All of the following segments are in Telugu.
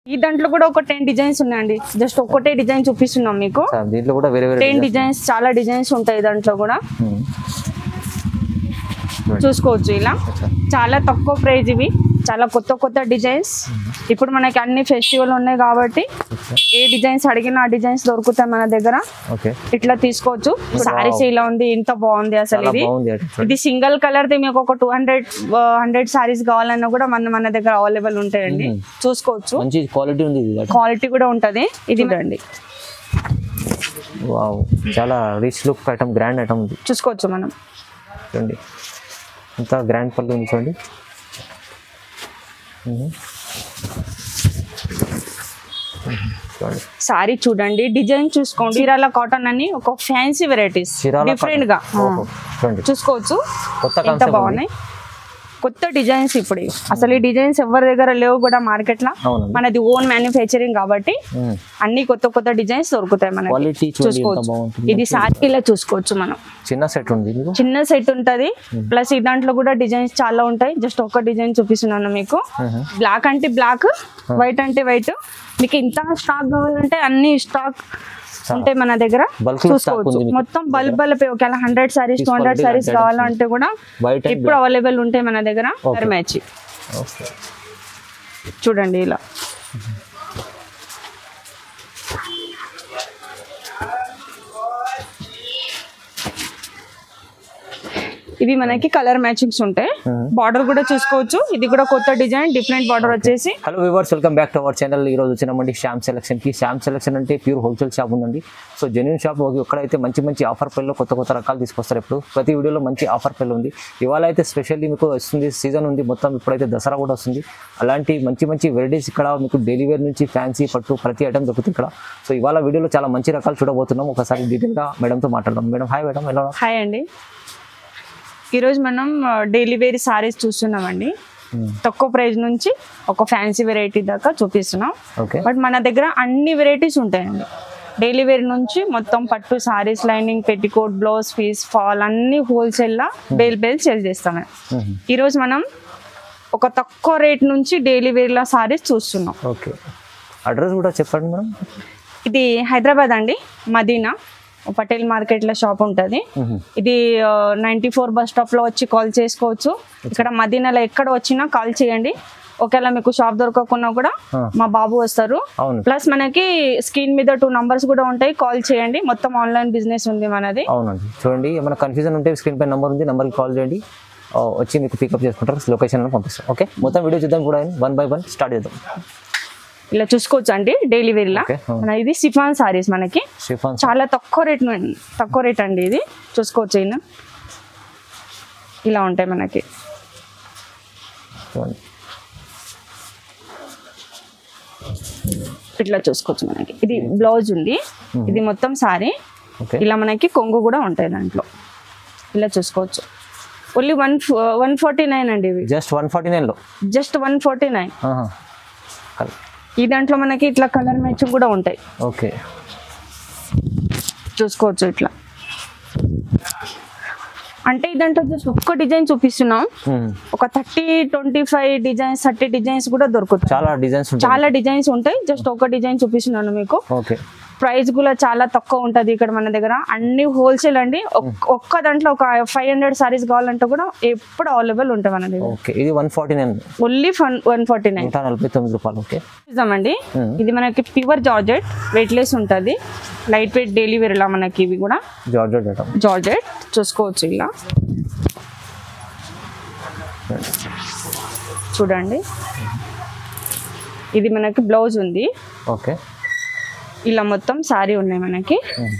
ఈ దాంట్లో కూడా ఒక టెన్ డిజైన్స్ ఉన్నాయండి జస్ట్ ఒక్కటే డిజైన్ చూపిస్తున్నాం మీకు సార్, దీంట్లో కూడా వేరే వేరే టెన్ డిజైన్స్ చాలా డిజైన్స్ ఉంటాయి దాంట్లో కూడా ఉమ్. చూసుకోవచ్చు ఇలా అచ్చా. చాలా తక్కువ ప్రైజ్ ఇవి చాలా కొత్త కొత్త డిజైన్స్ ఇప్పుడు మనకి అన్ని ఫెస్టివల్ ఉన్నాయి కాబట్టి ఏ డిజైన్స్ అడిగినా ఆ డిజైన్స్ దొరుకుతాయి మన దగ్గర ఓకే ఇట్లా తీసుకోవచ్చు సారీస్ ఇలా ఉంది ఇంత బాగుంది అసలు చాలా ఇది బాగుంది అది చూడండి. ఇది సింగిల్ కలర్ ది మీకు ఒక టూ హండ్రెడ్ హండ్రెడ్ సారీస్ కావాలన్నా కూడా మన మన దగ్గర అవైలబుల్ ఉంటాయండి మ్మ్. చూసుకోవచ్చు మంచి క్వాలిటీ ఉంది ఇది క్వాలిటీ కూడా ఉంటది ఇది చూడండి వావ్ చాలా rich look item grand item ఉంది చూసుకోవచ్చు మనం చూడండి ఎంత గ్రాండ్ పళ్ళు ఉంది చూడండి ఉమ్. ఉమ్, చూడండి సారీ చూడండి డిజైన్ చూసుకోండి చీరాల కాటన్ అని ఒక ఫ్యాన్సీ వెరైటీస్ చీరాల డిఫరెంట్ గా cotton. ఓహో, చూడండి చూసుకోవచ్చు కొత్త ఎంత కాన్సెప్ట్ బాగున్నాయి కొత్త డిజైన్స్ ఇప్పుడు ఇవి. అసలు ఈ డిజైన్స్ ఎవరి దగ్గర లేవు కూడా మార్కెట్ లో అవునండి మనది ఓన్ మ్యానుఫ్యాక్చరింగ్ కాబట్టి ఉమ్. అన్ని కొత్త కొత్త డిజైన్స్ దొరుకుతాయి మనకి క్వాలిటీ చూడండి ఎంత చూసుకోవచ్చు బాగుంటుంది ఇది సారీ ఇలా చూసుకోవచ్చు మనం చిన్న సెట్ ఉంది మీకు చిన్న సెట్ ఉంటది ప్లస్ ఈ దాంట్లో కూడా డిజైన్స్ చాలా ఉంటాయి జస్ట్ ఒక డిజైన్ చూపిస్తున్నాను మీకు ఉహు. బ్లాక్ అంటే బ్లాక్ వైట్ అంటే వైట్ మీకు ఇంత స్టాక్ కావాలంటే అన్ని స్టాక్ ఉంటాయి మన దగ్గర Bulk లో stock చూసుకోవచ్చు ఉంది మీకు మొత్తం బల్క్ బల్క్ ఒకవేళ హండ్రెడ్ సారీస్ టూ హండ్రెడ్ తీసుకోవాలంటే సారీస్ ఇలాంటి కావాలంటే కూడా వైట్ అండ్ ఇప్పుడు అవైలబుల్ ఉంటాయి మన దగ్గర Okay. మ్యాచ్ ఓకే చూడండి ఇలా ఇవి మనకి కలర్ మ్యాచింగ్స్ ఉంటాయి బార్డర్ కూడా చూసుకోవచ్చు ఇది కూడా కొత్త డిజైన్ డిఫరెంట్ బార్డర్ వచ్చేసి hello weavers welcome back to our channel ఈ రోజు వచ్చినామండి శ్యామ్ సెలక్షన్ కి శ్యామ్ సెలక్షన్ అంటే ప్యూర్ హోల్సేల్ షాప్ ఉందండి సో జెన్యున్ షాప్ ఎక్కడైతే మంచి మంచి ఆఫర్ పెళ్ళలో కొత్త కొత్త రకాలు తీసుకొస్తారు ఇప్పుడు ప్రతి వీడియోలో మంచి ఆఫర్ పెళ్ళి ఉంది ఇవాళ అయితే స్పెషల్లీ మీకు వస్తుంది సీజన్ ఉంది మొత్తం ఇప్పుడైతే దసరా కూడా వస్తుంది అలాంటి మంచి మంచి వెరైటీస్ ఇక్కడ మీకు డైలీ వేర్ నుంచి ఫ్యాన్సీ పట్టు ప్రతి ఐటమ్ దొరుకుతుంది ఇక్కడ సో ఇవాళ వీడియోలో చాలా మంచి రకాలు చూడబోతున్నాం ఒకసారి డీటెయిల్గా మేడంతో మాట్లాడదాం మేడం హాయ్ మేడం ఎలా హాయ్ అండి ఈరోజు మనం డైలీ వేర్ సారీస్ చూస్తున్నామండి తక్కువ ప్రైస్ నుంచి ఒక ఫ్యాన్సీ వెరైటీ దాకా చూపిస్తున్నాం ఓకే బట్ మన దగ్గర అన్ని వెరైటీస్ ఉంటాయండి డైలీ వేర్ నుంచి మొత్తం పట్టు sarees lining petticoat blouse piece fall అన్ని హోల్సేల్లా బేల్ బేల్ సేల్ చేస్తాం ఈరోజు మనం ఒక తక్కువ రేట్ నుంచి డైలీ వేర్ల సారీస్ చూస్తున్నాం ఓకే అడ్రస్ కూడా చెప్పండి మేడం ఇది హైదరాబాద్ అండి మదీనా పటేల్ మార్కెట్లో షాప్ ఉంటుంది ఇది నైంటీ ఫోర్ బస్ స్టాప్లో వచ్చి కాల్ చేసుకోవచ్చు ఇక్కడ మదీనాలో ఎక్కడ వచ్చినా కాల్ చేయండి ఒకవేళ మీకు షాప్ దొరకకున్నా కూడా ఆ. మా బాబు వస్తారు అవును ప్లస్ మనకి స్క్రీన్ మీద టూ నంబర్స్ కూడా ఉంటాయి కాల్ చేయండి మొత్తం ఆన్లైన్ బిజినెస్ ఉంది మనది అవునండి చూడండి ఏమైనా కన్ఫ్యూజన్ ఉంటే స్క్రీన్ పై నెంబర్ ఉంది నెంబర్కి కాల్ చేయండి ఆ, వచ్చి మీకు పికప్ చేసుకుంటారు లొకేషన్లో పంపిస్తాం ఓకే మొత్తం వీడియో చూద్దాం కూడా వన్ బై వన్ స్టార్ట్ చేద్దాం ఇలా చూసుకోవచ్చు అండి డైలీ వేర్లా ఓకే మన ఇది సిఫాన్ సారీస్ మనకి షిఫాన్ చాలా తక్కువ రేట్ ను- తక్కువ రేట్ అండి ఇది చూసుకోవచ్చు ఈయన ఇలా ఉంటాయి మనకి చూడండి ఇట్లా చూసుకోవచ్చు మనకి ఇది బ్లౌజ్ ఉంది ఇది మొత్తం సారీ ఓకే ఇలా మనకి కొంగు కూడా ఉంటాయి దాంట్లో ఇలా చూసుకోవచ్చు only one one forty nine అండి ఇవి జస్ట్ వన్ ఫార్టీ నైన్లో జస్ట్ వన్ ఫార్టీ నైన్ ఈ దాంట్లో మనకి ఇట్లా కలర్ మ్యాచింగ్ కూడా ఉంటాయి ఓకే చూసుకోవచ్చు ఇట్లా అంటే ఈ దాంట్లో జస్ట్ ఒక్క డిజైన్ చూపిస్తున్నాం ఒక thirty twenty five designs thirty designs కూడా దొరుకుతాయి చాలా డిజైన్స్ ఉంటాయి చాలా డిజైన్స్ ఉంటాయి జస్ట్ ఒక డిజైన్ చూపిస్తున్నాను మీకు ఓకే ప్రైస్ కూడా చాలా తక్కువ ఉంటది ఇక్కడ మన దగ్గర అన్ని హోల్సేల్ అండి ఒక్- ఒక్క దాంట్లో ఒక ఫైవ్ హండ్రెడ్ సారీస్ కావాలంటే కూడా ఎప్పుడు అవైలబుల్ ఉంటాయి మన దగ్గర ఓకే ఇది వన్ ఫార్టీ నైన్ ఓన్లీ ఫన్ వన్ ఫార్టీ నైన్ నూట నలభై తొమ్మిది రూపాయలు ఓకే చూద్దామండి Hmm. ఇది మనకి ప్యూర్ జార్జెట్ వెయిట్లెస్ ఉంటుంది లైట్ వెయిట్ డైలీ వేర్ ఇలా మనకి ఇవి కూడా జార్జెట్ ఐటమ్ జార్జెట్ చూసుకోవచ్చు ఇలా చూడండి ఇది మనకి బ్లౌజ్ ఉంది ఓకే ఇలా మొత్తం సారీ ఉన్నాయి మనకి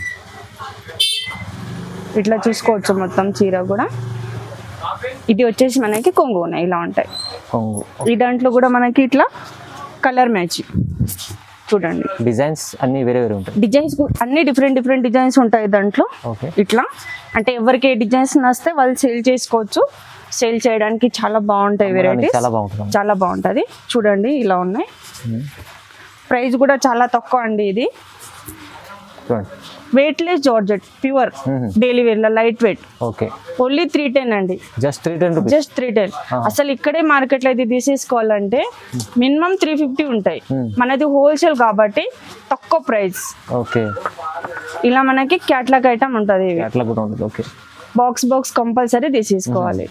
ఇట్లా చూసుకోవచ్చు మొత్తం చీర కూడా ఇది వచ్చేసి మనకి కొంగు ఉన్నాయి ఇలా ఉంటాయి కొంగు ఈ దాంట్లో కూడా మనకి ఇట్లా కలర్ మ్యాచింగ్ చూడండి డిజైన్స్ అన్నీ వేరే వేరే ఉంటాయి డిజైన్స్ అన్ని డిఫరెంట్ డిఫరెంట్ డిజైన్స్ ఉంటాయి దాంట్లో ఓకే ఇట్లా అంటే ఎవరికి ఏ డిజైన్స్ నస్తే వాళ్ళు సేల్ చేసుకోవచ్చు సేల్ చేయడానికి చాలా బాగుంటాయి వెరైటీస్ చాలా బాగుంటుంది చాలా బాగుంటుంది చూడండి ఇలా ఉన్నాయి ప్రైస్ కూడా చాలా తక్కువ అండి ఇది చూడండి weightless georgette pure daily wear light weight okay only three ten అండి just three ten rupees just three ten అసలు ఇక్కడే మార్కెట్లో అయితే తీసేసుకోవాలంటే మినిమం త్రీ ఫిఫ్టీ ఉంటాయి మనది హోల్సేల్ కాబట్టి తక్కువ ప్రైస్ ఓకే ఇలా మనకి క్యాట్లాగ్ ఐటమ్ ఉంటుంది ఇవి అట్లా కూడా ఉంటుంది ఓకే బాక్స్ బాక్స్ కంపల్సరీ తీసేసుకోవాలి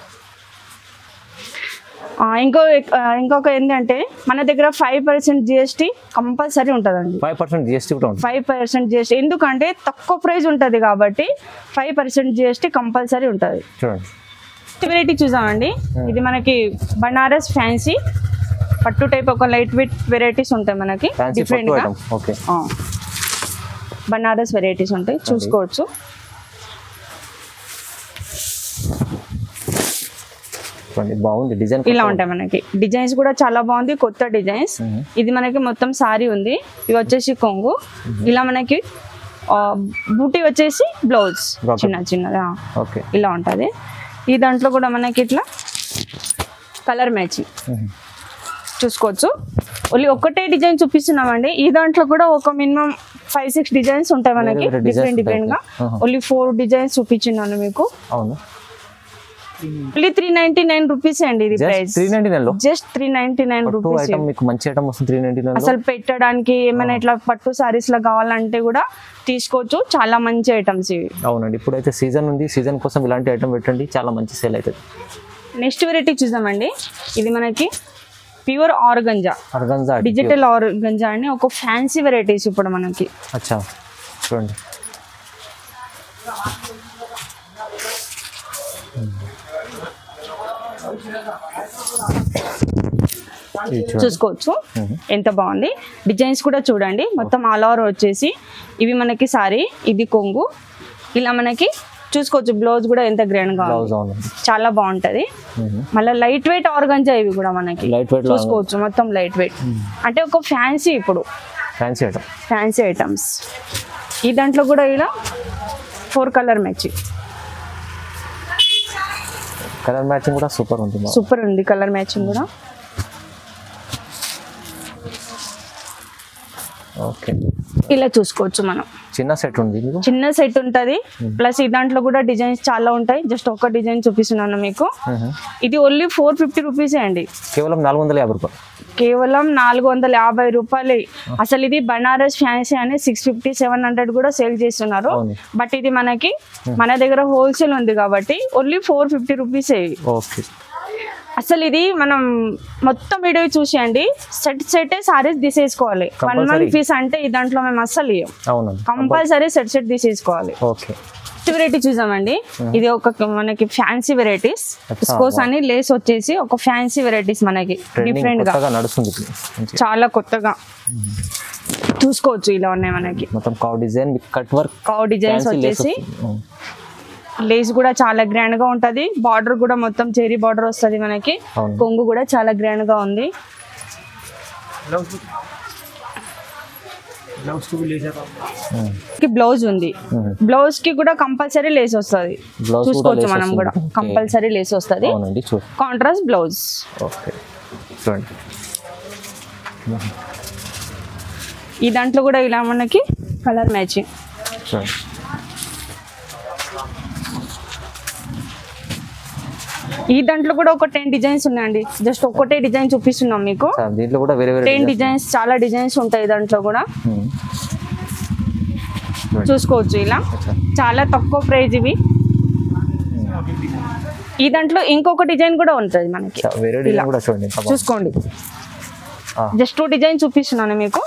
ఆ, ఇంకో ఆ, ఇంకొక ఏంటంటే మన దగ్గర ఫైవ్ పర్సెంట్ జిఎస్టీ కంపల్సరీ ఉంటుందండి ఫైవ్ పర్సెంట్ జిఎస్టీ కూడా ఉంటుంది ఫైవ్ పర్సెంట్ జిఎస్టీ ఎందుకంటే తక్కువ ప్రైస్ ఉంటుంది కాబట్టి ఫైవ్ పర్సెంట్ జిఎస్టీ కంపల్సరీ ఉంటుంది చూడండి వెరైటీ చూసామండి ఇది మనకి బనారస్ ఫ్యాన్సీ పట్టు టైప్ ఒక లైట్ వెయిట్ వెరైటీస్ ఉంటాయి మనకి ఫ్యాన్సీ డిఫరెంట్ పట్టు గా ఐటమ్ ఓకే ఆ. బనారస్ వెరైటీస్ ఉంటాయి చూసుకోవచ్చు చూడండి బాగుంది డిజైన్ ఇలా ఉంటాయి మనకి డిజైన్స్ కూడా చాలా బాగుంది కొత్త డిజైన్స్ ఇది మనకి మొత్తం సారీ ఉంది ఇవి వచ్చేసి కొంగు ఇలా మనకి ఆ, బూటీ వచ్చేసి బ్లౌజ్ Brocade. చిన్న చిన్నదా ఓకే ఇలా ఉంటుంది ఈ దాంట్లో కూడా మనకి ఇట్లా కలర్ మ్యాచింగ్ చూసుకోవచ్చు ఓన్లీ ఒక్కటే డిజైన్ చూపిస్తున్నామండి ఈ దాంట్లో కూడా ఒక మినిమం ఫైవ్ సిక్స్ డిజైన్స్ ఉంటాయి మనకి వేరే designs డిఫరెంట్ ఉంటాయి. డిఫరెంట్ గా ఆహా. ఓన్లీ ఫోర్ డిజైన్స్ చూపించినాను మీకు అవును only three ninety nine rupees అండి ఇది just price three ninety nine లో just three ninety nine two rupees item మీకు మంచి ఐటమ్ వస్తుంది త్రీ నైన్టీ నైన్ అసలు పెట్టడానికి ఏమైనా ఇట్లా పట్టు సారీస్ లా కావాలంటే కూడా తీసుకోవచ్చు చాలా మంచి ఐటమ్స్ ఇవి అవునండి ఇప్పుడైతే సీజన్ ఉంది సీజన్ కోసం ఇలాంటి ఐటమ్ పెట్టండి చాలా మంచి సేల్ అవుతుంది నెక్స్ట్ వెరైటీ చూద్దామండి ఇది మనకి pure organza organza digital organza అని ఒక ఫ్యాన్సీ వెరైటీస్ ఇప్పుడు మనకి అచ్చా చూడండి ఇది చూడండి చూసుకోవచ్చు ఎంత బాగుంది డిజైన్స్ కూడా చూడండి మొత్తం ఆల్ ఓవర్ వచ్చేసి ఇవి మనకి సారీ ఇది కొంగు ఇలా మనకి చూసుకోవచ్చు బ్లౌజ్ కూడా ఎంత గ్రాండ్ గా ఉంది. బ్లౌజ్ అవునండి చాలా బాగుంటది మళ్ళీ లైట్ వెయిట్ ఆర్గంజా ఇవి కూడా మనకి లైట్ వెయిట్ లో చూసుకోవచ్చు మొత్తం లైట్ వెయిట్ అంటే ఒక ఫ్యాన్సీ ఇప్పుడు ఫ్యాన్సీ ఐటమ్ ఫ్యాన్సీ ఐటమ్స్ ఈ దాంట్లో కూడా ఇలా four colour matching colour matching కూడా సూపర్ ఉంది బాగా. సూపర్ ఉంది కలర్ మ్యాచింగ్ కూడా ఓకే ఇలా చూసుకోవచ్చు మనం చిన్న సెట్ ఉంది మీకు చిన్న సెట్ ఉంటది ప్లస్ ఈ దాంట్లో కూడా డిజైన్స్ చాలా ఉంటాయి జస్ట్ ఒక డిజైన్ చూపిస్తున్నాను మీకు మ్మ్. ఇది ఓన్లీ ఫోర్ ఫిఫ్టీ రూపీసే అండి కేవలం నాలుగు వందల యాభై రూపాయలు కేవలం నాలుగు వందల యాభై రూపాయలు అసలు ఇది బనారస్ ఫ్యాన్సీ అని సిక్స్ ఫిఫ్టీ సెవెన్ హండ్రెడ్ కూడా సేల్ చేస్తున్నారు అవును. బట్ ఇది మనకి మన దగ్గర హోల్సేల్ ఉంది కాబట్టి ఓన్లీ ఫోర్ ఫిఫ్టీ రూపీసే ఓకే అసలు ఇది మనం మొత్తం వీడియో చూసేయండి సెట్ సెట్ సారీస్ తీసేసుకోవాలి వన్ వన్ Compulsory. పీస్ అంటే ఈ దాంట్లో మేము అస్సలు ఇవ్వం అవునండి కంపల్సరీ సెట్ సెట్ తీసేసుకోవాలి ఓకే వెరైటీ చూసామండి ఇది ఒక మనకి ఫ్యాన్సీ వెరైటీస్ అచ్చా, విస్కోస్ అని లేస్ వచ్చేసి ఒక ఫ్యాన్సీ వెరైటీస్ మనకి ట్రెండింగ్ డిఫరెంట్ గా కొత్తగా నడుస్తుంది ఇప్పుడు మంచిగా. చాలా కొత్తగా చూసుకోవచ్చు ఇలా ఉన్నాయి మనకి మొత్తం కౌ డిజైన్ మీకు cut work cow designs fancy lace వచ్చేసి లేస్ కూడా చాలా గ్రాండ్ గా ఉంటది బార్డర్ కూడా మొత్తం చెరీ బార్డర్ వస్తది మనకి అవును. కొంగు కూడా చాలా గ్రాండ్ గా ఉంది బ్లౌజ్ ఉంది బ్లౌజ్ కి కూడా కంపల్సరీ లేస్ వస్తది బ్లౌజ్ కూడా చూసుకోవచ్చు లేస్ మనం కూడా వస్తుంది. ఓకే. కంపల్సరీ లేస్ వస్తది అవునండి చూ కాంట్రాస్ట్ బ్లౌజ్ ఓకే చూడండి ఈ దాంట్లో కూడా ఇలా మనకి కలర్ మ్యాచింగ్ చూడండి ఈ దాంట్లో కూడా ఒక టెన్ డిజైన్స్ ఉన్నాయండి జస్ట్ ఒకటే డిజైన్ చూపిస్తున్నాం మీకు సార్, దీంట్లో కూడా వేరే వేరే టెన్ డిజైన్స్ చాలా డిజైన్స్ ఉంటాయి దాంట్లో కూడా మ్మ్. చూసుకోవచ్చు ఇలా చాలా తక్కువ ప్రైజ్ ఇవి ఈ దాంట్లో ఇంకొక డిజైన్ కూడా ఉంటుంది మనకి సార్, వేరే డిజైన్ కూడా చూడండి ఎంత బాగుంది. చూసుకోండి ఆ. జస్ట్ టూ డిజైన్ చూపిస్తున్నాను మీకు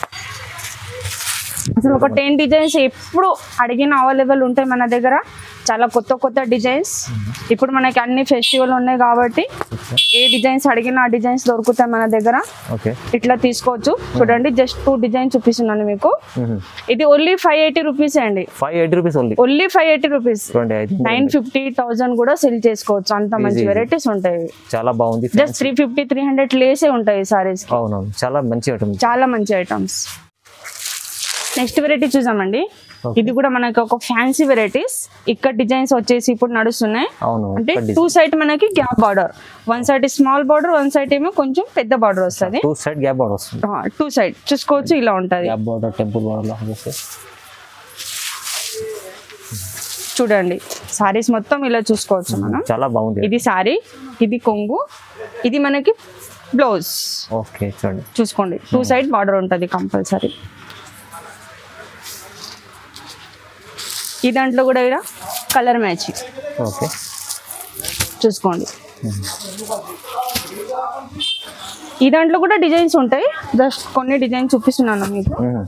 అసలు ఒక టెన్ డిజైన్స్ ఎప్పుడు అడిగిన అవైలబుల్ ఉంటాయి మన దగ్గర చాలా కొత్త కొత్త డిజైన్స్ ఇప్పుడు మనకి అన్ని ఫెస్టివల్ ఉన్నాయి కాబట్టి ఏ డిజైన్స్ అడిగినా ఆ డిజైన్స్ దొరుకుతాయి మన దగ్గర ఓకే ఇట్లా తీసుకోవచ్చు చూడండి జస్ట్ టూ డిజైన్ చూపిస్తున్నాను మీకు ఇది ఓన్లీ ఫైవ్ ఎయిటీ రూపీస్ అండి five eighty rupees only only five eighty rupees చూడండి ఐదు నైన్ ఫిఫ్టీ థౌసండ్ కూడా సెల్ చేసుకోవచ్చు అంత మంచి Easy, easy. వెరైటీస్ ఉంటాయి చాలా బాగుంది just three fifty three hundred లేసే ఉంటాయి సారీస్ అవునవును చాలా మంచి ఐటమ్ చాలా మంచి ఐటమ్స్ నెక్స్ట్ వెరైటీ చూసామండి ఇది కూడా మనకి ఒక ఫ్యాన్సీ వెరైటీస్ ఇక్కడ డిజైన్స్ వచ్చేసి ఇప్పుడు నడుస్తున్నాయి అవును అంటే టూ సైడ్ మనకి gap border one side small border one side ఏమో కొంచెం పెద్ద బార్డర్ వస్తుంది టూ సైడ్ గ్యాప్ బార్డర్ వస్తుంది టూ సైడ్ చూసుకోవచ్చు ఇలా ఉంటది గ్యాప్ బార్డర్ టెంపుల్ బార్డర్ లా వస్తే చూడండి సారీస్ మొత్తం ఇలా చూసుకోవచ్చు మనం చాలా బాగుంది ఇది సారీ ఇది కొంగు ఇది మనకి బ్లౌజ్ ఓకే చూడండి చూసుకోండి టూ సైడ్ బార్డర్ ఉంటుంది కంపల్సరీ ఈ దాంట్లో కూడా ఇక్కడ కలర్ మ్యాచింగ్ ఓకే చూసుకోండి ఈ దాంట్లో కూడా డిజైన్స్ ఉంటాయి జస్ట్ కొన్ని డిజైన్స్ చూపిస్తున్నాను మీకు మ్మ్.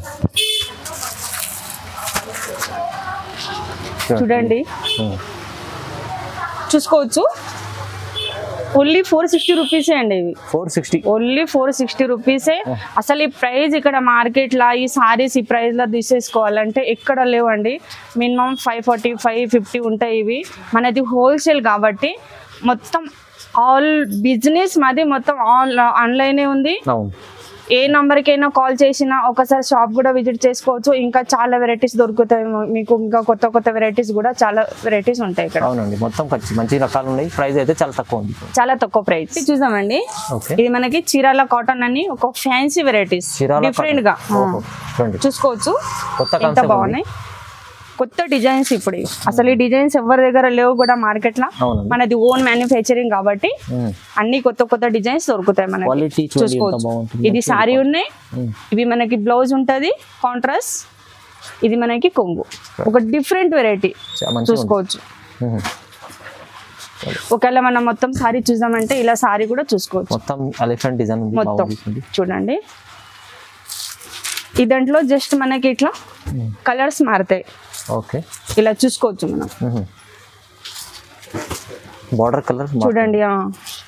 చూడండి మ్మ్. చూసుకోవచ్చు ఓన్లీ ఫోర్ సిక్స్టీ రూపీసే అండి ఇవి four sixty only four sixty రూపీసే అసలు ఈ ప్రైస్ ఇక్కడ మార్కెట్లో ఈ సారీస్ ఈ ప్రైస్లో తీసేసుకోవాలంటే ఎక్కడ లేవండి minimum five forty five fifty ఉంటాయి ఇవి మనది హోల్సేల్ కాబట్టి మొత్తం ఆల్ బిజినెస్ మాది మొత్తం ఆల్ ఆన్లైనే ఉంది అవును ఏ నంబర్కైనా కాల్ చేసినా ఒకసారి షాప్ కూడా విజిట్ చేసుకోవచ్చు ఇంకా చాలా వెరైటీస్ దొరుకుతాయి మీకు ఇంకా కొత్త కొత్త వెరైటీస్ కూడా చాలా వెరైటీస్ ఉంటాయి ఇక్కడ అవునండి మొత్తం ఖర్చు మంచి రకాలు ఉన్నాయి ప్రైస్ అయితే చాలా తక్కువ ఉంది చాలా తక్కువ ప్రైస్ చూద్దామండి ఓకే ఇది మనకి చీరాల కాటన్ అని ఒక ఫ్యాన్సీ వెరైటీస్ చీరాల డిఫరెంట్ గా ఆ, ఓహో. చూడండి చూసుకోవచ్చు కొత్త ఎంత కాన్సెప్ట్ బాగున్నాయి కొత్త డిజైన్స్ ఇప్పుడు ఇవి. అసలు ఈ డిజైన్స్ ఎవరి దగ్గర లేవు కూడా మార్కెట్ లో అవునండి మనది ఓన్ మ్యానుఫ్యాక్చరింగ్ కాబట్టి మ్మ్. అన్ని కొత్త కొత్త డిజైన్స్ దొరుకుతాయి మనకి క్వాలిటీ చూడండి ఎంత చూసుకోవచ్చు బాగుంటుంది ఇది సారీ ఉన్నాయి మ్మ్. ఇవి మనకి బ్లౌజ్ ఉంటది కాంట్రాస్ట్ ఇది మనకి కొంగు ఒక డిఫరెంట్ వెరైటీ చా- మంచిగా ఉంది. చూసుకోవచ్చు మ్మ్. ఒకవేళ మనం మొత్తం సారీ చూద్దామంటే ఇలా సారీ కూడా చూసుకోవచ్చు మొత్తం ఎలిఫెంట్ డిజైన్ ఉంది మొత్తం బాగుంది చూడండి. చూడండి ఈ దాంట్లో జస్ట్ మనకి ఇట్లా మ్మ్. కలర్స్ మారుతాయి ఓకే ఇలా చూసుకోవచ్చు మనం బార్డర్ కలర్ చూడండి ఆ.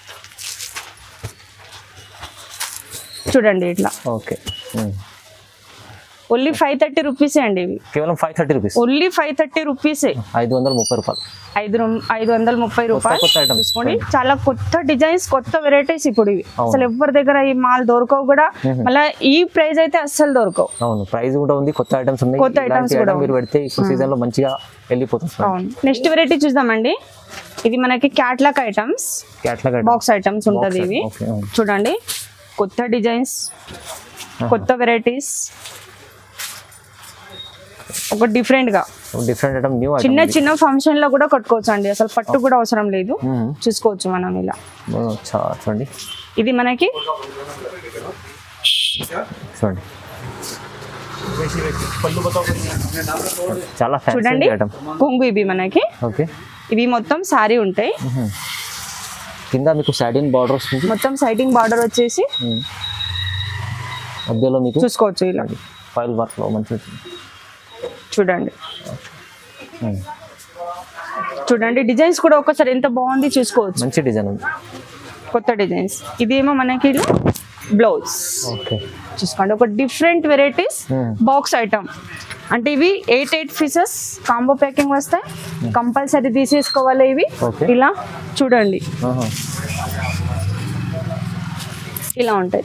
చూడండి ఇట్లా ఓకే మ్మ్. ఓన్లీ ఫైవ్ థర్టీ రూపీసే అండి ఇవి కేవలం five thirty rupees only five thirty రూపీసే ఐదు వందల ముప్పై రూపాయలు ఐదు రం- ఐదు వందల ముప్పై రూపాయలు కొత్త items. చూసుకోండి చాలా కొత్త డిజైన్స్ కొత్త వెరైటీస్ ఇప్పుడు ఇవి అవును. అసలు ఎవరి దగ్గర ఈ మాల్ దొరకవు కూడా మళ్ళీ ఈ ప్రైస్ అయితే అస్సలు దొరకవు అవును ప్రైస్ కూడా ఉంది కొత్త ఐటమ్స్ ఉన్నాయి కొత్త ఇలాంటి items కూడా item మీరు పెడితే ఇప్పుడు సీజన్ లో మంచిగా వెళ్ళిపోతుంది అవును నెక్స్ట్ వెరైటీ చూద్దామండి ఇది మనకి catalogue items catalogue box items ఉంటుంది ఇవి ఓకే చూడండి కొత్త డిజైన్స్ కొత్త వెరైటీస్ ఒక డిఫరెంట్ గా డిఫరెంట్ ఐటమ్ న్యూ చిన్న చిన్న ఫంక్షన్ లో కూడా కట్టుకోవచ్చు అండి అసలు పట్టు కూడా అవసరం లేదు చూసుకోవచ్చు మనం ఇలా చూడండి ఇది మనకి చూడండి చాలా చూడండి ఫ్యాన్సీ ఐటమ్ కొంగు ఇవి మనకి ఓకే ఇవి మొత్తం సారీ ఉంటాయి కింద మీకు సాటిన్ బార్డర్ వస్తుంది మొత్తం సైటింగ్ బార్డర్ వచ్చేసి మ్మ్. మధ్యలో మీకు చూసుకోవచ్చు ఇలా ఫైల్ వర్క్ లో మంచి ఉంటుంది. చూడండి మ్మ్. చూడండి డిజైన్స్ కూడా ఒకసారి ఎంత బాగుంది చూసుకోవచ్చు మంచి డిజైన్ ఉంది కొత్త డిజైన్స్ ఇదేమో మనకి ఇలా బ్లౌజ్ ఓకే చూసుకోండి ఒక different varieties Hmm. Box item అంటే ఇవి eight eight pieces combo packing వస్తాయి కంపల్సరీ తీసేసుకోవాలి ఇవి Okay. ఇలా చూడండి ఆహా. ఇలా ఉంటాయి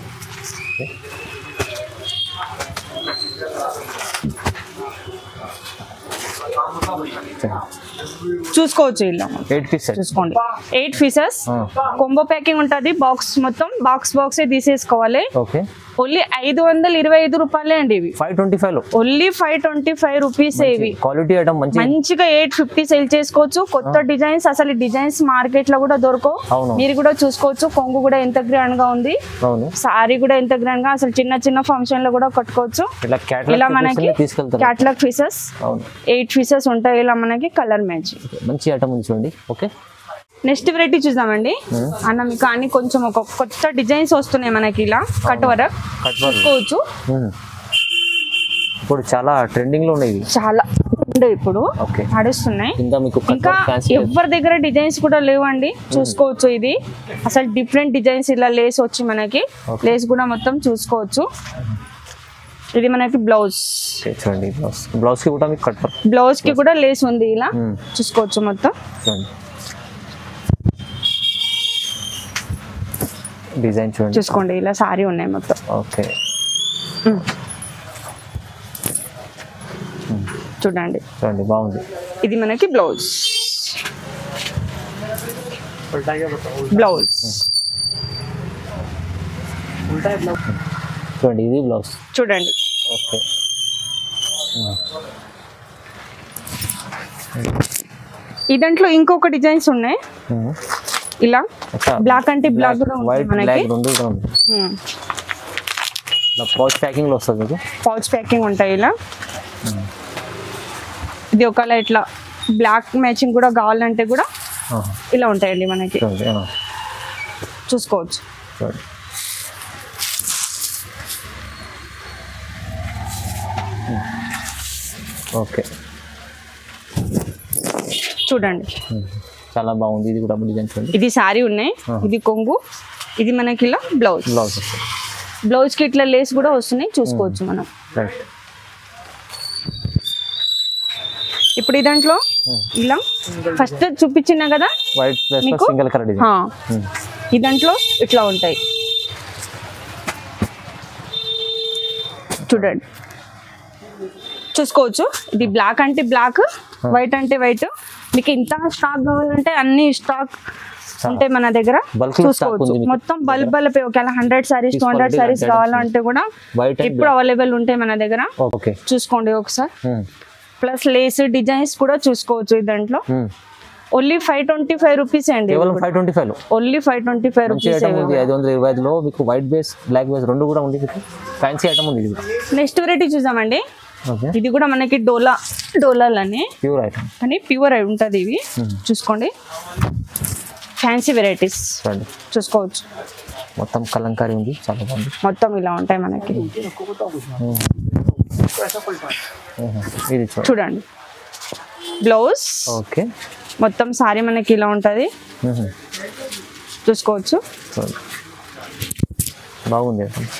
చూసుకోవచ్చు ఇలా ఎయిట్ పీస్ సెట్ చూసుకోండి ఎయిట్ పీసెస్ ఆ. కొంబో ప్యాకింగ్ ఉంటుంది బాక్స్ మొత్తం బాక్స్ బాక్సే తీసేసుకోవాలి ఓకే ఓన్లీ ఐదు వందల ఇరవై ఐదు రూపాయలే అండి ఇవి ఫైవ్ ట్వంటీ ఫైవ్ లో only five twenty five rupees ఇవి క్వాలిటీ ఐటమ్ మంచి మంచిగా ఎయిట్ ఫిఫ్టీ సేల్ చేసుకోవచ్చు కొత్త డిజైన్స్ అసలు డిజైన్స్ మార్కెట్ లో కూడా దొరకవు అవును మీరు కూడా చూసుకోవచ్చు కొంగు కూడా ఎంత గ్రాండ్ గా ఉంది అవును సారీ కూడా ఎంత గ్రాండ్ గా అసలు చిన్న చిన్న ఫంక్షన్ లో కూడా కట్టుకోవచ్చు ఇట్లా ఇలా క్యాటలాగ్ మనకి తీసుకెళ్తారు క్యాట్లాగ్ పీసెస్ అవును ఎయిట్ పీసెస్ ఉంటాయి ఇలా మనకి కలర్ మ్యాచ్ మంచి ఐటమ్ ఉంది చూడండి ఓకే నెక్స్ట్ వెరైటీ చూద్దామండి అన్న మీకు అన్ని కొంచెం ఒక కొత్త డిజైన్స్ వస్తున్నాయి మనకి ఇలా కట్ వరకు కట్ వర్క్ చూసుకోవచ్చు ఇప్పుడు చాలా ట్రెండింగ్ లో ఉన్నాయి ఇవి చాలా ఉండే ఇప్పుడు ఓకే నడుస్తున్నాయి కింద మీకు కట్ ఇంకా వర్క్ ఫ్యాన్సీ ఎవరి దగ్గర డిజైన్స్ కూడా లేవండి చూసుకోవచ్చు ఇది అసలు డిఫరెంట్ డిజైన్స్ ఇలా లేస్ వచ్చి మనకి Okay. లేస్ కూడా మొత్తం చూసుకోవచ్చు ఇది మనకి బ్లౌజ్ చూడండి బ్లౌజ్ బ్లౌజ్ కి కూడా మీకు కట్ వర్క్ బ్లౌజ్ కి కూడా లేస్ ఉంది ఇలా Hmm. చూసుకోవచ్చు మొత్తం చూడండి డిజైన్ చూడండి చూసుకోండి ఇలా సారీ ఉన్నాయి మొత్తం ఓకే చూడండి చూడండి బాగుంది ఇది మనకి బ్లౌజ్ బ్లౌజ్ చూడండి ఇది బ్లౌజ్ చూడండి ఓకే ఈ దాంట్లో ఇంకొక డిజైన్స్ ఉన్నాయి మ్మ్. ఇలా అచ్చా బ్లాక్ అంటే బ్లాక్ కూడా ఉంది వైట్ మనకి బ్లాక్ రెండు కూడా ఉంది ఇలా పౌచ్ ప్యాకింగ్ లో వస్తుంది మీకు పౌచ్ ప్యాకింగ్ ఉంటాయి ఇలా ఇది ఒకవేళ ఇట్లా బ్లాక్ మ్యాచింగ్ కూడా కావాలంటే కూడా ఆహా. ఇలా ఉంటాయండి మనకి చూడండి ఆ, చూసుకోవచ్చు చూడండి మ్మ్. ఓకే చూడండి మ్మ్. చాలా బాగుంది ఇది కూడా డిజైన్ చూడండి ఇది శారీ ఉన్నాయి ఇది కొంగు ఇది మనకి ఇలా బ్లౌజ్ బ్లౌజ్ వస్తుంది బ్లౌజ్ కి ఇట్లా లేస్ కూడా వస్తున్నాయి చూసుకోవచ్చు మనం రైట్ ఇప్పుడు ఈ దాంట్లో ఇలా ఫస్ట్ చూపించిన కదా వైట్ ప్లస్ మీకు? సింగిల్ కలర్ డిజైన్ హా. ఈ దాంట్లో ఇట్లా ఉంటాయి చూడండి చూసుకోవచ్చు ఇది బ్లాక్ అంటే బ్లాక్ వైట్ అంటే వైట్ మీకు ఇంత స్టాక్ కావాలంటే అన్ని స్టాక్ ఉంటాయి మన దగ్గర Bulk లో stock చూసుకోవచ్చు ఉంది మీకు మొత్తం బల్క్ బల్క్ ఒకవేళ హండ్రెడ్ సారీస్ టూ హండ్రెడ్ తీసుకోవాలంటే సారీస్ ఇలాంటి కావాలంటే కూడా వైట్ అండ్ ఇప్పుడు అవైలబుల్ ఉంటాయి మన దగ్గర ఓకే చూసుకోండి ఒకసారి ప్లస్ లేస్ డిజైన్స్ కూడా చూసుకోవచ్చు ఈ దాంట్లో only five twenty five rupees అండి కేవలం five twenty five only five twenty five మంచి రూపీస్ ఐటమ్ ఉంది ఐదు వందల ఇరవై ఐదులో మీకు వైట్ బేస్ బ్లాక్ బేస్ రెండు కూడా ఉంది మీకు ఫ్యాన్సీ ఐటమ్ ఉంది ఇది నెక్స్ట్ వెరైటీ చూసామండి ఓకే ఇది కూడా మనకి డోలా డోలాలని ప్యూర్ ఐటమ్ కానీ ప్యూర్ అయి ఉంటుంది ఇవి చూసుకోండి ఫ్యాన్సీ వెరైటీస్ చూడండి చూసుకోవచ్చు మొత్తం కలంకారీ ఉంది చాలా బాగుంది మొత్తం ఇలా ఉంటాయి మనకి మ్మ్. ఇది చూడండి చూడండి బ్లౌజ్ ఓకే మొత్తం సారీ మనకి ఇలా ఉంటుంది మ్మ్. చూసుకోవచ్చు చూడండి బాగుంది ఐటమ్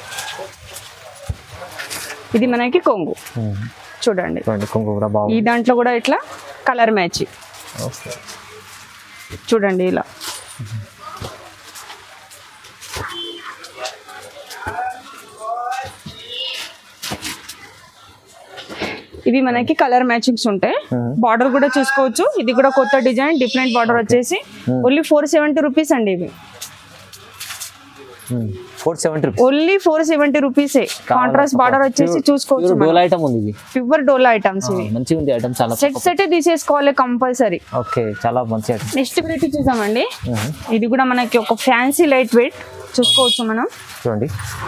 ఇది మనకి కొంగు మ్మ్. చూడండి చూడండి కుంకుమ కూడా ఈ బాగుంది దాంట్లో కూడా ఇట్లా కలర్ మ్యాచ్ ఓకే చూడండి ఇలా ఇవి మనకి కలర్ మ్యాచింగ్స్ ఉంటాయి బార్డర్ కూడా చూసుకోవచ్చు ఇది కూడా కొత్త డిజైన్ డిఫరెంట్ బార్డర్ వచ్చేసి ఓన్లీ ఫోర్ సెవెంటీ రూపీస్ అండి ఇవి four seventy rupees only four seventy రూపీసే కాంట్రాస్ట్ బార్డర్ వచ్చేసి చూసుకోవచ్చు డోల్ ఐటమ్ ఉంది ఇది ప్యూర్ డోలా ఐటమ్స్ ఇవి మంచిగా ఉంది ఐటమ్ చాలా సెట్ సెట్ తీసేసుకోవాలి కంపల్సరీ ఓకే చాలా మంచి ఐటమ్ నెక్స్ట్ వెరైటీ చూసామండి ఇది కూడా మనకి ఒక ఫ్యాన్సీ లైట్ వెయిట్ చూసుకోవచ్చు మనం చూడండి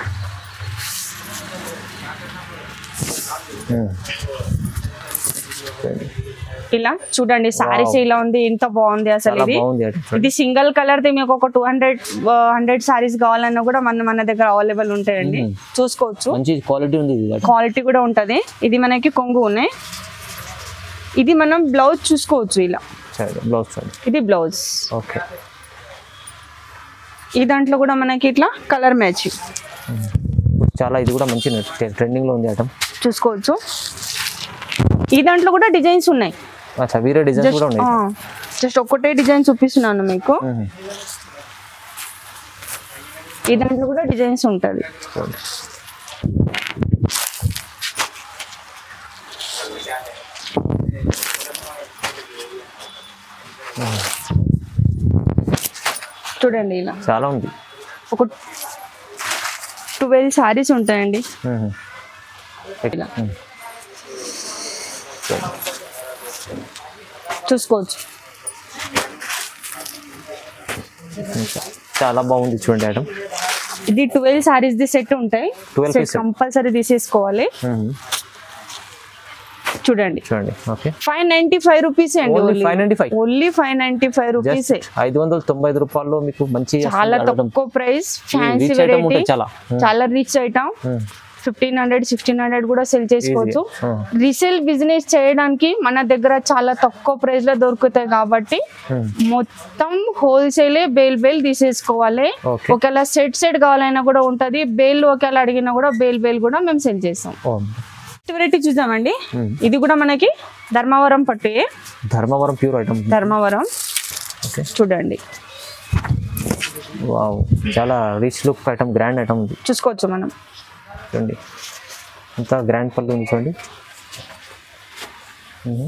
మ్మ్. చూడండి ఇలా చూడండి సారీస్ ఇలా ఉంది ఎంత బాగుంది అసలు చాలా ఇది బాగుంది ఐటమ్ చూడండి ఇది సింగిల్ కలర్ ది మీకు ఒక టూ హండ్రెడ్ హండ్రెడ్ సారీస్ కావాలన్నా కూడా మన మన దగ్గర అవైలబుల్ ఉంటాయండి చూసుకోవచ్చు మంచి క్వాలిటీ ఉంది ఇది item. క్వాలిటీ కూడా ఉంటది ఇది మనకి కొంగు ఉన్నాయి ఇది మనం బ్లౌజ్ చూసుకోవచ్చు ఇలా చూడండి బ్లౌజ్ చూడండి ఇది బ్లౌజ్ ఓకే ఈ దాంట్లో కూడా మనకి ఇట్లా కలర్ మ్యాచ్ చాలా ఇది కూడా మంచి ట్రెండింగ్ లో ఉంది ఐటమ్ చూసుకోవచ్చు ఈ దాంట్లో కూడా డిజైన్స్ ఉన్నాయి అచ్చా వేరే డిజైన్స్ కూడా ఉన్నాయి జస్ట్ ఒక్కటే డిజైన్ చూపిస్తున్నాను మీకు మ్మ్. ఈ దాంట్లో కూడా డిజైన్స్ ఉంటుంది చూడండి చూడండి ఇలా చాలా ఉంది ఒక ట్వెల్వ్ సారీస్ ఉంటాయండి మ్మ్. ఇలా మ్మ్. చూడండి. చూసుకోవచ్చు చాలా బాగుంది చూడండి ఐటమ్ ఇది ట్వెల్వ్ సారీస్ ది సెట్ ఉంటాయి 12 సెట్ piece set. కంపల్సరీ తీసేసుకోవాలి చూడండి చూడండి okay five ninety five rupees అండి Only 595? Only five ninety five rupees just ఐదు వందల తొంభై ఐదు రూపాయల్లో మీకు మంచి చాలా item. తక్కువ ప్రైస్ ఈ ఫ్యాన్సీ rich item వెరైటీ ఉంటాయి చాలా. చాలా రిచ్ ఐటమ్ మ్మ్. ఫిఫ్టీన్ హండ్రెడ్ సిక్స్టీన్ హండ్రెడ్ కూడా సెల్ చేసుకోవచ్చు Easy. ఆ. రీసేల్ బిజినెస్ చేయడానికి మన దగ్గర చాలా తక్కువ ప్రైస్ లో దొరుకుతాయి కాబట్టి మ్మ్. మొత్తం హోల్సేలే బేల్ బేల్ తీసేసుకోవాలి Okay. ఒకవేళ సెట్ సెట్ కావాలన్నా కూడా ఉంటది బేల్ ఒకవేళ అడిగినా కూడా బేల్ బేల్ కూడా మేము సెల్ చేస్తాం ఓ, వెరైటీ చూద్దామండి మ్మ్. ఇది కూడా మనకి ధర్మవరం పట్టు Dharmavaram pure item Dharmavaram okay చూడండి వావ్ చాలా rich look item grand item ఉంది చూసుకోవచ్చు మనం చూడండి ఇంత గ్రాండ్ పళ్ళు ఉంది చూడండి మ్మ్.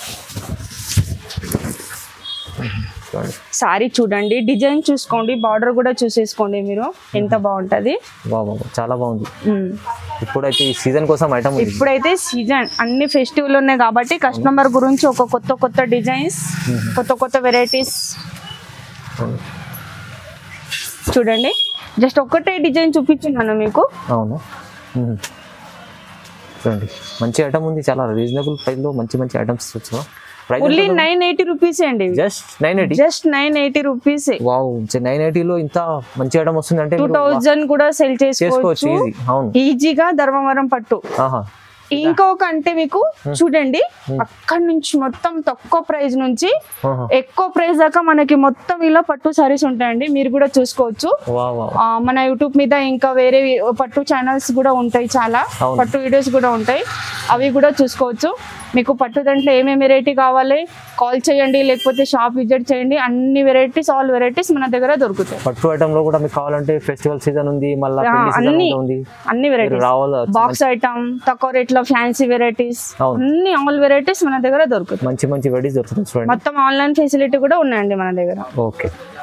మ్మ్. చూడండి సారీ చూడండి డిజైన్ చూసుకోండి బార్డర్ కూడా చూసేసుకోండి మీరు ఎంత బాగుంటది వా వా వా, చాలా బాగుంది మ్మ్. ఇప్పుడైతే ఈ సీజన్ కోసం ఐటమ్ ఉంది ఇప్పుడైతే సీజన్ అన్ని ఫెస్టివల్ ఉన్నాయి కాబట్టి కస్టమర్ గురించి ఒక కొత్త కొత్త డిజైన్స్ కొత్త కొత్త వెరైటీస్ చూడండి జస్ట్ ఒక్కటే డిజైన్ చూపించున్నాను మీకు అవును మ్మ్. చూడండి మంచి ఐటమ్ ఉంది చాలా రీజనబుల్ ప్రైస్లో మంచి మంచి ఐటమ్స్ వచ్చా price only nine eighty rupees అండి just nine eighty just nine eighty rupees wow nine ఎయిటీలో ఇంత మంచి ఐటమ్ వస్తుంది అంటే టూ థౌజండ్ కూడా సెల్ చేసుకోవచ్చు చేసుకోవచ్చు ఈజీ అవును ఈజీగా ధర్మవరం పట్టు ఆహా ఇంకొక అంటే మీకు చూడండి అక్కడ నుంచి మొత్తం తక్కువ ప్రైస్ నుంచి ఆహా. ఎక్కువ ప్రైస్ దాకా మనకి మొత్తం ఇలా పట్టు సారీస్ ఉంటాయండి మీరు కూడా చూసుకోవచ్చు వా వా ఆ, మన యూట్యూబ్ మీద ఇంకా వేరే పట్టు ఛానల్స్ కూడా ఉంటాయి చాలా అవును. పట్టు వీడియోస్ కూడా ఉంటాయి అవి కూడా చూసుకోవచ్చు మీకు పట్టు దాంట్లో ఏమేమి వెరైటీ కావాలి కాల్ చేయండి లేకపోతే షాప్ విజిట్ చేయండి అన్ని వెరైటీస్ ఆల్ వెరైటీస్ మన దగ్గర దొరుకుతాయి పట్టు ఐటమ్ లో కూడా మీకు కావాలంటే ఫెస్టివల్ సీజన్ ఉంది మళ్ళీ ఆ, పెళ్లి సీజన్ అన్ని ఉంది అన్ని మీరు వెరైటీస్ రావాలి బాక్స్ ఐటమ్ తక్కువ రేట్ లో ఫ్యాన్సీ వెరైటీస్ అవును. అన్ని ఆల్ వెరైటీస్ మన దగ్గర దొరుకుతాయి మంచి మంచి వెడీస్ దొరుకుతాయి చూడండి మొత్తం ఆన్లైన్ ఫెసిలిటీ కూడా ఉన్నాయండి మన దగ్గర ఓకే